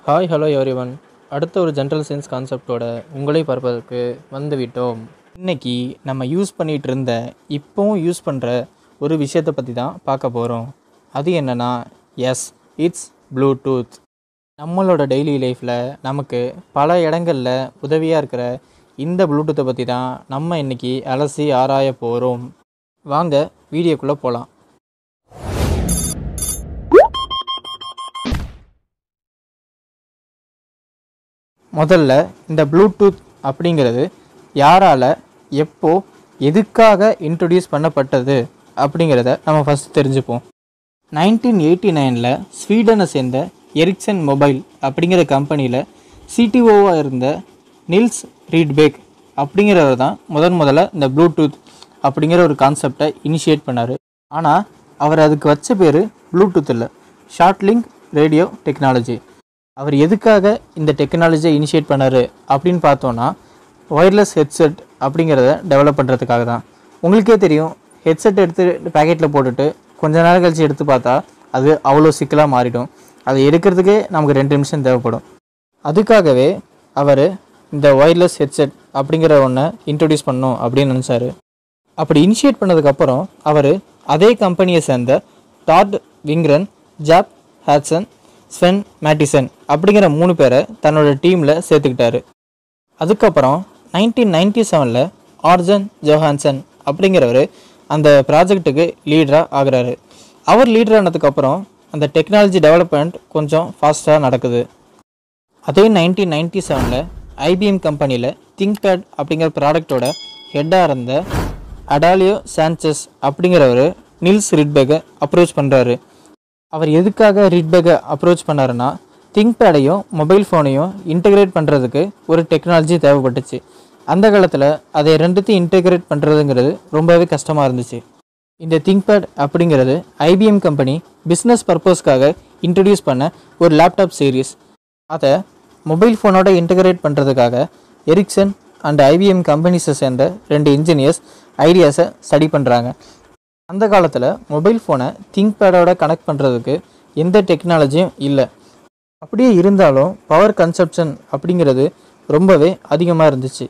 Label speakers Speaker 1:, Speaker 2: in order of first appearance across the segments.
Speaker 1: hi hello everyone அடுத்த ஒரு general science கான்செப்டோட உங்களை பார்ப்பதற்கு வந்துவிட்டோம் இன்னைக்கு நம்ம யூஸ் பண்ணிகிட்டு இருந்த இப்போவும் யூஸ் பண்ணுற ஒரு விஷயத்தை பற்றி தான் பார்க்க போகிறோம் அது என்னென்னா எஸ் இட்ஸ் ப்ளூடூத் நம்மளோட டெய்லி லைஃப்பில் நமக்கு பல இடங்களில் உதவியாக இருக்கிற இந்த ப்ளூடூத்தை பற்றி தான் நம்ம இன்னைக்கு அலசி ஆராய போகிறோம் வாங்க வீடியோக்குள்ளே போகலாம் முதல்ல இந்த ப்ளூடூத் அப்படிங்கிறது யாரால் எப்போ எதுக்காக இன்ட்ரடியூஸ் பண்ணப்பட்டது அப்படிங்கிறத நம்ம ஃபஸ்ட் தெரிஞ்சுப்போம் நைன்டீன் எயிட்டி நைனில் ஸ்வீடனை சேர்ந்த எரிக்சன் மொபைல் அப்படிங்கிற கம்பெனியில் சிடிஓவாக இருந்த நில்ஸ் ரீட்பேக் அப்படிங்கிறவர் தான் முதன் முதல்ல இந்த ப்ளூடூத் அப்படிங்கிற ஒரு கான்செப்டை இனிஷியேட் பண்ணார் ஆனால் அவர் அதுக்கு வச்ச பேர் ப்ளூடூத் இல்லை ஷார்ட் லிங்க் ரேடியோ டெக்னாலஜி அவர் எதுக்காக இந்த டெக்னாலஜியை இனிஷியேட் பண்ணார் அப்படின்னு பார்த்தோன்னா ஒயர்லெஸ் ஹெட்செட் அப்படிங்கிறத டெவலப் பண்ணுறதுக்காக தான் உங்களுக்கே தெரியும் ஹெட்செட் எடுத்து பேக்கெட்டில் போட்டுட்டு கொஞ்ச நேரம் கழிச்சு எடுத்து பார்த்தா அது அவ்வளோ சிக்கலாக மாறிடும் அதை எடுக்கிறதுக்கே நமக்கு ரெண்டு நிமிஷம் தேவைப்படும் அதுக்காகவே அவர் இந்த ஒயர்லெஸ் ஹெட்செட் அப்படிங்கிற ஒன்றை இன்ட்ரடியூஸ் பண்ணணும் அப்படின்னு நினச்சாரு அப்படி இனிஷியேட் பண்ணதுக்கப்புறம் அவர் அதே கம்பெனியை சேர்ந்த டாட் Wingren Jaap Haartsen Sven Mattisson அப்படிங்கிற மூணு பேரை தன்னோட டீமில் சேர்த்துக்கிட்டாரு அதுக்கப்புறம் நைன்டீன் நைன்டி செவனில் ஆர்ஜன் ஜோஹான்சன் அப்படிங்கிறவர் அந்த ப்ராஜெக்ட்டுக்கு லீடராக ஆகுறாரு அவர் லீடர் ஆனதுக்கப்புறம் அந்த டெக்னாலஜி டெவலப்மெண்ட் கொஞ்சம் ஃபாஸ்ட்டாக நடக்குது அதே நைன்டீன் நைன்டி செவனில் ஐபிஎம் கம்பெனியில் திங்க்பேட் அப்படிங்கிற ப்ராடக்டோட ஹெட்டாக இருந்த அடாலியோ சான்சஸ் அப்படிங்கிறவர் நில்ஸ் ரிட்பெகை அப்ரோச் பண்ணுறாரு அவர் எதுக்காக ரிட்பெகை அப்ரோச் பண்ணாருன்னா திங்க்பேடையும் மொபைல் ஃபோனையும் இன்டகிரேட் பண்ணுறதுக்கு ஒரு டெக்னாலஜி தேவைப்பட்டுச்சு அந்த காலத்தில் அதை ரெண்டுத்தையும் இன்டகிரேட் பண்ணுறதுங்கிறது ரொம்பவே கஷ்டமாக இருந்துச்சு இந்த திங்க்பேட் அப்படிங்கிறது ஐபிஎம் கம்பெனி பிஸ்னஸ் பர்பஸ்க்காக இன்ட்ரடியூஸ் பண்ண ஒரு லேப்டாப் சீரீஸ் அதை மொபைல் ஃபோனோட இன்டகிரேட் பண்ணுறதுக்காக எரிக்சன் அண்ட் ஐபிஎம் கம்பெனிஸை சேர்ந்த ரெண்டு இன்ஜினியர்ஸ் ஐடியாஸை ஸ்டடி பண்ணுறாங்க அந்த காலத்தில் மொபைல் ஃபோனை திங்க்பேடோட கனெக்ட் பண்ணுறதுக்கு எந்த டெக்னாலஜியும் இல்லை அப்படியே இருந்தாலும் பவர் கன்சப்ஷன் அப்படிங்கிறது ரொம்பவே அதிகமாக இருந்துச்சு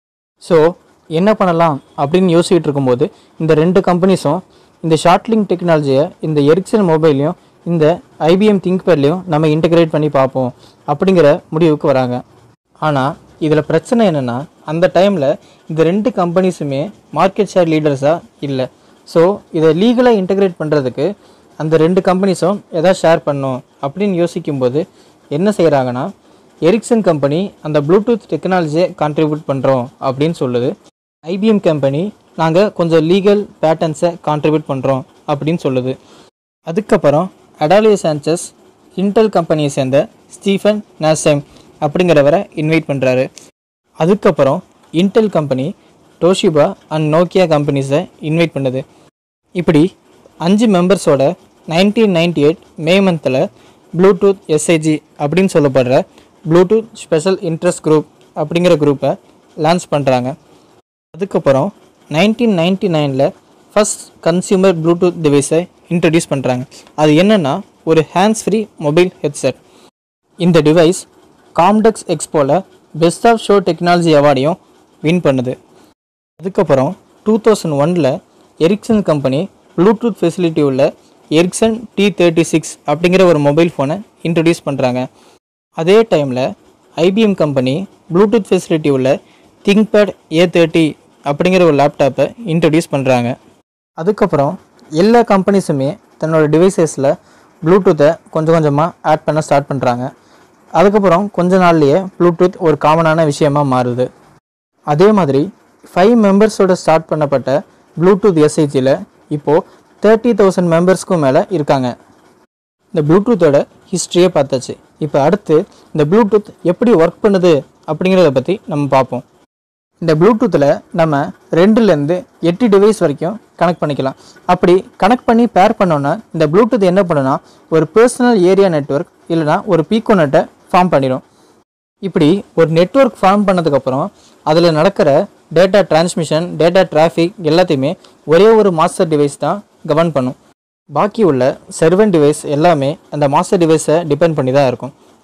Speaker 1: ஸோ என்ன பண்ணலாம் அப்படின்னு யோசிச்சுட்டு இருக்கும்போது இந்த ரெண்டு கம்பெனிஸும் இந்த ஷார்ட்லிங்க் டெக்னாலஜியை இந்த எரிக்சன் மொபைல்லையும் இந்த ஐபிஎம் திங்க்பேட்லேயும் நம்ம இன்டகிரேட் பண்ணி பார்ப்போம் அப்படிங்கிற முடிவுக்கு வராங்க ஆனால் இதில் பிரச்சனை என்னென்னா அந்த டைமில் இந்த ரெண்டு கம்பெனிஸுமே மார்க்கெட் ஷேர் லீடர்ஸாக இல்லை ஸோ இதை லீகலாக இன்டகிரேட் பண்ணுறதுக்கு அந்த ரெண்டு கம்பெனிஸும் எதாவது ஷேர் பண்ணும் அப்படின்னு யோசிக்கும்போது என்ன செய்கிறாங்கன்னா எரிக்சன் கம்பெனி அந்த ப்ளூடூத் டெக்னாலஜியை கான்ட்ரிபியூட் பண்ணுறோம் அப்படின்னு சொல்லுது ஐபிஎம் கம்பெனி நாங்கள் கொஞ்சம் லீகல் பேட்டர்ன்ஸை கான்ட்ரிபியூட் பண்ணுறோம் அப்படின்னு சொல்லுது அதுக்கப்புறம் அடாலியோ சான்சஸ் இன்டெல் கம்பெனியை சேர்ந்த ஸ்டீஃபன் நாசைம் அப்படிங்கிறவரை இன்வைட் பண்ணுறாரு அதுக்கப்புறம் Intel company Toshiba and Nokia கம்பெனிஸை இன்வைட் பண்ணுது இப்படி அஞ்சு மெம்பர்ஸோட நைன்டீன் நைன்டி எயிட் மே மந்தில் ப்ளூடூத் எஸ்ஐஜி அப்படின்னு சொல்லப்படுற ப்ளூடூத் ஸ்பெஷல் இன்ட்ரெஸ்ட் குரூப் அப்படிங்கிற குரூப்பை லான்ச் பண்ணுறாங்க அதுக்கப்புறம் நைன்டீன் நைன்டி நைனில் ஃபஸ்ட் கன்சியூமர் ப்ளூடூத் டிவைஸை இன்ட்ரடியூஸ் பண்ணுறாங்க அது என்னென்னா ஒரு ஹேண்ட்ஸ் ஃப்ரீ மொபைல் ஹெட்செட் இந்த டிவைஸ் காம்டெக்ஸ் எக்ஸ்போவில் பெஸ்ட் ஆஃப் ஷோ டெக்னாலஜி அவார்டையும் வின் பண்ணுது அதுக்கப்புறம் டூ தௌசண்ட் ஒனில் எரிக்சன் கம்பெனி ப்ளூடூத் ஃபெசிலிட்டி உள்ள எரிக்சன் டி தேர்ட்டி சிக்ஸ் அப்படிங்கிற ஒரு மொபைல் ஃபோனை இன்ட்ரடியூஸ் பண்ணுறாங்க அதே டைமில் ஐபிஎம் கம்பெனி ப்ளூடூத் ஃபெசிலிட்டி உள்ள திங்க்பேட் ஏ தேர்ட்டி அப்படிங்கிற ஒரு லேப்டாப்பை இன்ட்ரடியூஸ் பண்ணுறாங்க அதுக்கப்புறம் எல்லா கம்பெனிஸுமே தன்னோட டிவைசஸில் ப்ளூடூத்தை கொஞ்சம் கொஞ்சமாக ஆட் பண்ண ஸ்டார்ட் பண்ணுறாங்க அதுக்கப்புறம் கொஞ்ச நாள்லேயே ப்ளூடூத் ஒரு காமனான விஷயமா மாறுது அதே மாதிரி ஃபைவ் மெம்பர்ஸோட ஸ்டார்ட் பண்ணப்பட்ட ப்ளூடூத் எஸ்ஐஜியில் இப்போது தேர்ட்டி தௌசண்ட் மெம்பர்ஸ்க்கும் மேலே இருக்காங்க இந்த ப்ளூடூத்தோட ஹிஸ்ட்ரியை பார்த்தாச்சு இப்போ அடுத்து இந்த ப்ளூடூத் எப்படி ஒர்க் பண்ணுது அப்படிங்கிறத பற்றி நம்ம பார்ப்போம் இந்த ப்ளூடூத்தில் நம்ம ரெண்டுலேருந்து எட்டு டிவைஸ் வரைக்கும் கனெக்ட் பண்ணிக்கலாம் அப்படி கனெக்ட் பண்ணி பேர் பண்ணோன்னா இந்த ப்ளூடூத் என்ன பண்ணுன்னா ஒரு பர்சனல் ஏரியா நெட்ஒர்க் இல்லைனா ஒரு பீக்கோ நெட்டை ஃபார்ம் பண்ணிடும் இப்படி ஒரு நெட்ஒர்க் ஃபார்ம் பண்ணதுக்கப்புறம் அதில் நடக்கிற டேட்டா டிரான்ஸ்மிஷன் டேட்டா டிராஃபிக் எல்லாத்தையுமே ஒரே ஒரு மாஸ்டர் டிவைஸ் தான் கவர்ன் பண்ணும் பாக்கி உள்ள சர்வன் டிவைஸ் எல்லாமே அந்த மாஸ்டர் டிவைஸை டிபெண்ட் பண்ணி தான் இருக்கும்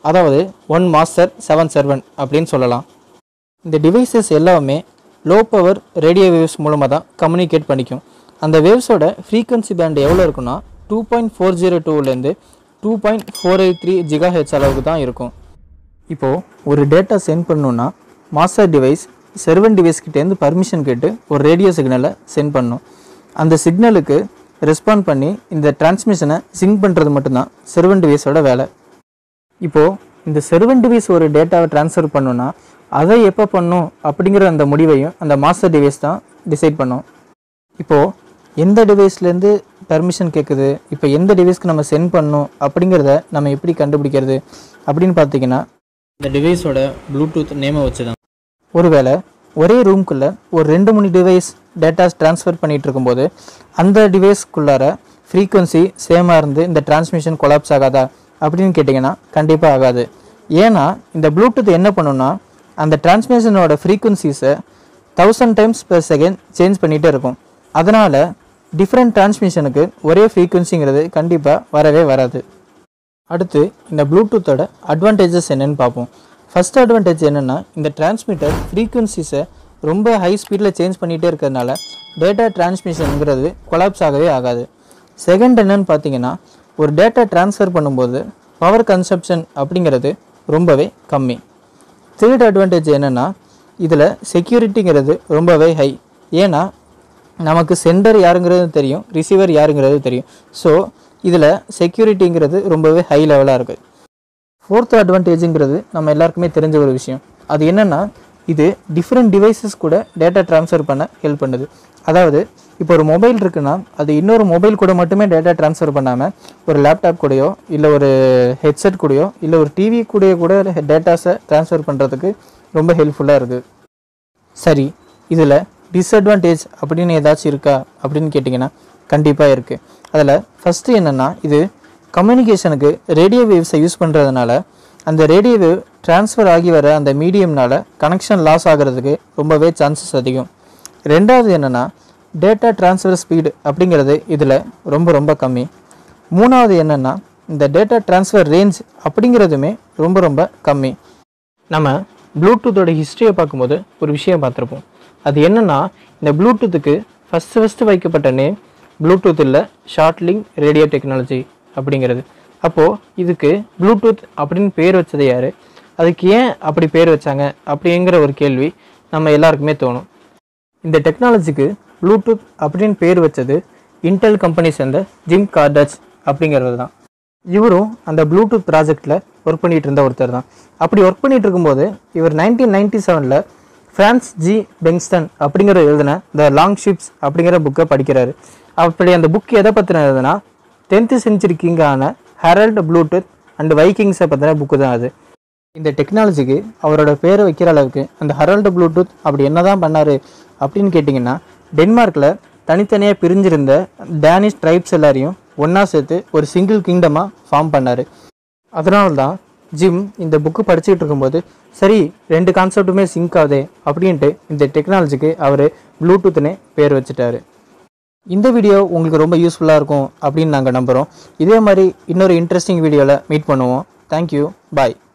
Speaker 1: அதாவது ஒன் மாஸ்டர் செவன் சர்வன் அப்படின்னு சொல்லலாம் இந்த டிவைசஸ் எல்லாமே லோ பவர் ரேடியோ வேவ்ஸ் மூலமாக தான் கம்யூனிகேட் பண்ணிக்கும் அந்த வேவ்ஸோட ஃப்ரீக்வன்சி பேண்ட் எவ்வளோ இருக்குன்னா டூ பாயிண்ட் ஃபோர் ஜீரோ டூலேருந்து two point four eight three giga H அளவுக்கு தான் இருக்கும் இப்போது ஒரு டேட்டா சென்ட் பண்ணணுன்னா மாஸ்டர் டிவைஸ் செர்வன் டிவைஸ் கிட்டேருந்து பர்மிஷன் கேட்டு ஒரு ரேடியோ சிக்னலை சென்ட் பண்ணணும் அந்த சிக்னலுக்கு ரெஸ்பாண்ட் பண்ணி இந்த டிரான்ஸ்மிஷனை சிங்க் பண்ணுறது மட்டும்தான் செர்வன் டிவைஸோட வேலை இப்போது இந்த செர்வன் டிவைஸ் ஒரு டேட்டாவை ட்ரான்ஸ்ஃபர் பண்ணணும்னா அதை எப்போ பண்ணும் அப்படிங்கிற அந்த முடிவையும் அந்த மாஸ்டர் டிவைஸ் தான் டிசைட் பண்ணும் இப்போது எந்த டிவைஸ்லேருந்து பர்மிஷன் கேட்குது இப்போ எந்த டிவைஸ்க்கு நம்ம சென்ட் பண்ணணும் அப்படிங்கிறத நம்ம எப்படி கண்டுபிடிக்கிறது அப்படின்னு பார்த்தீங்கன்னா இந்த டிவைஸோட ப்ளூடூத் நேமை வச்சு தான் ஒருவேளை ஒரே ரூம்குள்ளே ஒரு ரெண்டு மூணு டிவைஸ் டேட்டாஸ் ட்ரான்ஸ்ஃபர் பண்ணிகிட்டு இருக்கும்போது அந்த டிவைஸ்க்குள்ளார ஃப்ரீக்குவன்சி சேமாக இருந்து இந்த டிரான்ஸ்மிஷன் கொலாப்ஸ் ஆகாதா அப்படின்னு கேட்டிங்கன்னா கண்டிப்பாக ஆகாது ஏன்னா இந்த ப்ளூடூத் என்ன பண்ணுன்னா அந்த டிரான்ஸ்மிஷனோட ஃப்ரீக்குவன்சிஸை thousand times per second change பண்ணிகிட்டே இருக்கும் அதனால் டிஃப்ரெண்ட் டிரான்ஸ்மிஷனுக்கு ஒரே ஃப்ரீக்குவன்சிங்கிறது கண்டிப்பாக வரவே வராது அடுத்து இந்த ப்ளூடூத்தோட அட்வான்டேஜஸ் என்னன்னு பார்ப்போம் ஃபர்ஸ்ட் அட்வான்டேஜ் என்னென்னா இந்த டிரான்ஸ்மிட்டர் ஃப்ரீக்குவன்சிஸை ரொம்ப ஹை ஸ்பீடில் சேஞ்ச் பண்ணிகிட்டே இருக்கிறதுனால டேட்டா டிரான்ஸ்மிஷனுங்கிறது கொலாப்ஸ் ஆகவே ஆகாது செகண்ட் என்னன்னு பார்த்தீங்கன்னா ஒரு டேட்டா ட்ரான்ஸ்ஃபர் பண்ணும்போது பவர் கன்சப்ஷன் அப்படிங்கிறது ரொம்பவே கம்மி தேர்ட் அட்வான்டேஜ் என்னென்னா இதில் செக்யூரிட்டிங்கிறது ரொம்பவே ஹை ஏன்னா நமக்கு சென்டர் யாருங்கிறது தெரியும் ரிசீவர் யாருங்கிறது தெரியும் ஸோ இதில் செக்யூரிட்டிங்கிறது ரொம்பவே ஹை லெவலாக இருக்குது ஃபோர்த் அட்வான்டேஜுங்கிறது நம்ம எல்லாருக்குமே தெரிஞ்ச ஒரு விஷயம் அது என்னென்னா இது டிஃப்ரெண்ட் டிவைசஸ் கூட டேட்டா ட்ரான்ஸ்ஃபர் பண்ண ஹெல்ப் பண்ணுது அதாவது இப்போ ஒரு மொபைல் இருக்குன்னா அது இன்னொரு மொபைல் கூட மட்டுமே டேட்டா ட்ரான்ஸ்ஃபர் பண்ணாமல் ஒரு லேப்டாப் கூடயோ இல்லை ஒரு ஹெட்செட் கூடயோ இல்லை ஒரு டிவி கூடயோ கூட டேட்டாஸை ட்ரான்ஸ்ஃபர் பண்ணுறதுக்கு ரொம்ப ஹெல்ப்ஃபுல்லாக இருக்குது சரி இதில் டிஸ்அட்வான்டேஜ் அப்படின்னு ஏதாச்சும் இருக்கா அப்படின்னு கேட்டிங்கன்னா கண்டிப்பாக இருக்குது அதில் ஃபஸ்ட்டு என்னென்னா இது கம்யூனிகேஷனுக்கு ரேடியோ வேவ்ஸை யூஸ் பண்ணுறதுனால அந்த ரேடியோ வேவ் ட்ரான்ஸ்ஃபர் ஆகி வர அந்த மீடியம்னால கனெக்ஷன் லாஸ் ஆகிறதுக்கு ரொம்பவே சான்சஸ் அதிகம் ரெண்டாவது என்னென்னா டேட்டா ட்ரான்ஸ்ஃபர் ஸ்பீடு அப்படிங்கிறது இதில் ரொம்ப ரொம்ப கம்மி மூணாவது என்னென்னா இந்த டேட்டா ட்ரான்ஸ்ஃபர் ரேஞ்ச் அப்படிங்கிறதுமே ரொம்ப ரொம்ப கம்மி நம்ம ப்ளூடூத்தோட ஹிஸ்ட்ரியை பார்க்கும்போது ஒரு விஷயம் பார்த்துருப்போம் அது என்னென்னா இந்த ப்ளூடூத்துக்கு ஃபஸ்ட்டு ஃபஸ்ட்டு வைக்கப்பட்ட நேம் ப்ளூடூத் இல்லை ஷார்ட்லிங் ரேடியோ டெக்னாலஜி அப்படிங்கிறது அப்போது இதுக்கு ப்ளூடூத் அப்படின்னு பேர் வச்சது யார் அதுக்கு ஏன் அப்படி பேர் வச்சாங்க அப்படிங்கிற ஒரு கேள்வி நம்ம எல்லாருக்குமே தோணும் இந்த டெக்னாலஜிக்கு ப்ளூடூத் அப்படின்னு பேர் வச்சது இன்டெல் கம்பெனி சேர்ந்த ஜிம் கார்டச் அப்படிங்கிறது தான் இவரும் அந்த ப்ளூடூத் ப்ராஜெக்டில் ஒர்க் பண்ணிட்டு இருந்த ஒருத்தர் தான் அப்படி ஒர்க் பண்ணிட்டு இருக்கும்போது இவர் நைன்டீன் நைன்டி செவனில் ஃப்ரான்ஸ் ஜி பெங்ஸ்டன் அப்படிங்கிற எழுதின த லாங் ஷிப்ஸ் அப்படிங்கிற புக்கை படிக்கிறாரு அப்படி அந்த புக் எதை பற்றின எழுதுனா டென்த்து செஞ்சுரி கிங்கான ஹெரல்ட் ப்ளூடூத் அண்ட் வைக்கிங்ஸை பற்றின புக்கு தான் அது இந்த டெக்னாலஜிக்கு அவரோட பேரை வைக்கிற அளவுக்கு அந்த ஹெரல்ட் ப்ளூடூத் அப்படி என்னதான் பண்ணாரு அப்படின்னு கேட்டிங்கன்னா டென்மார்க்கில் தனித்தனியாக பிரிஞ்சிருந்த டேனிஷ் ட்ரைப்ஸ் எல்லாரையும் ஒன்றா சேர்த்து ஒரு சிங்கிள் கிங்டமாக ஃபார்ம் பண்ணார் அதனால தான் ஜிம் இந்த புக்கு படிச்சுக்கிட்டு இருக்கும்போது சரி ரெண்டு கான்செப்ட்டுமே சிங்க் ஆகுதே அப்படின்ட்டு இந்த டெக்னாலஜிக்கு அவர் ப்ளூடூத்னே பேர் வச்சுட்டாரு இந்த வீடியோ உங்களுக்கு ரொம்ப யூஸ்ஃபுல்லாக இருக்கும் அப்படின்னு நாங்கள் நம்புகிறோம் இதே மாதிரி இன்னொரு இன்ட்ரெஸ்டிங் வீடியோவில் மீட் பண்ணுவோம் தேங்க்யூ பாய்